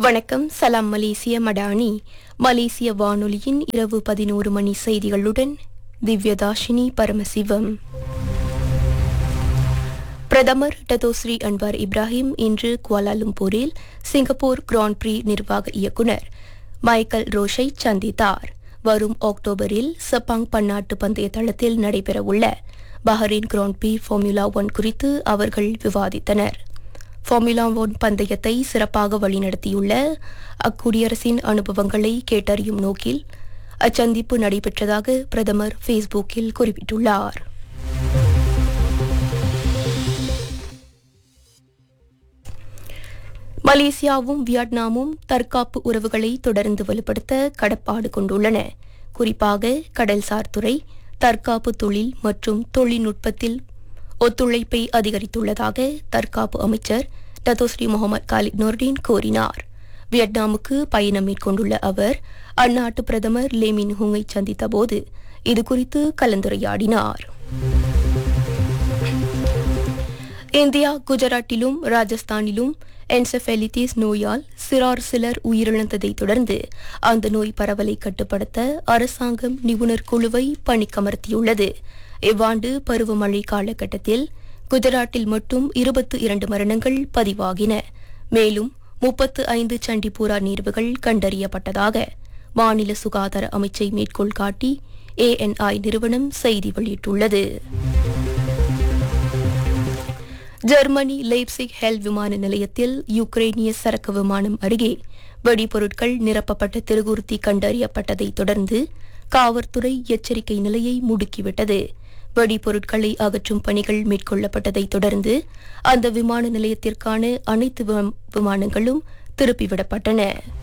வணக்கம் சலாம் மலேசிய மடானி மலேசிய வானொலியின் இரவு பதினோரு மணி செய்திகளுடன் திவ்யதாஷினி பரமசிவம் பிரதமர் டதோஸ்ரீ அன்வார் இப்ராஹிம் இன்று குவாலாலும்பூரில் சிங்கப்பூர் கிராண்ட் பிரீ நிர்வாக இயக்குனர் மைக்கேல் ரோஷை சந்தித்தார் வரும் அக்டோபரில் செப்பாங் பன்னாட்டு பந்தய தளத்தில் நடைபெறவுள்ள Bahrain Grand Prix Formula One குறித்து அவர்கள் விவாதித்தனர் ஃபார்முலா ஒன் பந்தயத்தை சிறப்பாக வழிநடத்தியுள்ள அக்குடியரசின் அனுபவங்களை கேட்டறியும் நோக்கில் அச்சந்திப்பு நடைபெற்றதாக பிரதமர் ஃபேஸ்புக்கில் குறிப்பிட்டுள்ளார் மலேசியாவும் வியட்நாமும் தற்காப்பு உறவுகளை தொடர்ந்து வலுப்படுத்த கடப்பாடு கொண்டுள்ளன குறிப்பாக கடல்சார் துறை தற்காப்பு தொழில் மற்றும் தொழில்நுட்பத்தில் ஒத்துழைப்பை அதிகரித்துள்ளதாக தற்காப்பு அமைச்சர் டத்தோஸ்ரீ முகமது காலித் நொர்டின் கூறினார் வியட்நாமுக்கு பயணம் மேற்கொண்டுள்ள அவர் அந்நாட்டு பிரதமர் லேமின் ஹுங்கை சந்தித்தபோது இதுகுறித்து கலந்துரையாடினார் இந்தியா குஜராத்திலும் ராஜஸ்தானிலும் என்செஃபெலிட்டிஸ் நோயால் சிறார் சிலர் உயிரிழந்ததை தொடர்ந்து அந்த நோய் பரவலை கட்டுப்படுத்த அரசாங்கம் நிபுணர் குழுவை பணிக்கமர்த்தியுள்ளது இவ்வாண்டு பருவமழை காலகட்டத்தில் குஜராத்தில் மட்டும் இருபத்து இரண்டு மரணங்கள் பதிவாகின மேலும் முப்பத்து ஐந்து சண்டிபூரா நீர்வுகள் கண்டறியப்பட்டதாக மாநில சுகாதார அமைச்சை மேற்கோள் காட்டி ஏஎன்ஐ நிறுவனம் செய்தி வெளியிட்டுள்ளது ஜெர்மனி லைப்சிக் ஹெல் விமான நிலையத்தில் யுக்ரைனிய சரக்கு விமானம் அருகே வெடிபொருட்கள் நிரப்பப்பட்ட திருகுர்த்தி கண்டறியப்பட்டதை தொடர்ந்து காவல்துறை எச்சரிக்கை நிலையை முடுக்கிவிட்டது வெடிபொருட்களை அகற்றும் பணிகள் மேற்கொள்ளப்பட்டதை தொடர்ந்து அந்த விமான நிலையத்திற்கான அனைத்து விமா- விமானங்களும் திருப்பிவிடப்பட்டன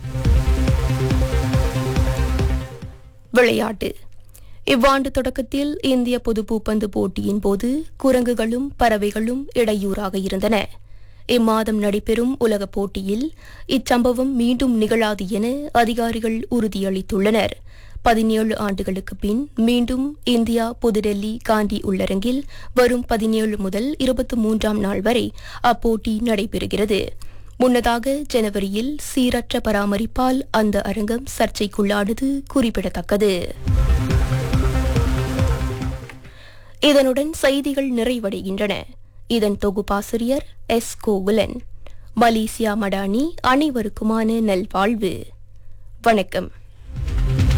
விளையாட்டு இவ்வாண்டு தொடக்கத்தில் இந்திய பொது பூப்பந்து போட்டியின் போது குரங்குகளும் பறவைகளும் இடையூறாக இருந்தன இம்மாதம் நடைபெறும் உலகப் போட்டியில் இச்சம்பவம் மீண்டும் நிகழாது என அதிகாரிகள் உறுதியளித்துள்ளனர் பதினேழு ஆண்டுகளுக்கு பின் மீண்டும் இந்தியா புதுடெல்லி காந்தி உள்ளரங்கில் வரும் பதினேழு முதல் இருபத்தி மூன்றாம் நாள் வரை அப்போட்டி நடைபெறுகிறது முன்னதாக ஜனவரியில் சீரற்ற பராமரிப்பால் அந்த அரங்கம் சர்ச்சைக்குள்ளானது குறிப்பிடத்தக்கது இதனுடன் செய்திகள் நிறைவடைகின்றன இதன் தொகுப்பாசிரியர் எஸ் கோகுலன் மலேசியா மடானி அனைவருக்குமான நல்வாழ்வு வணக்கம்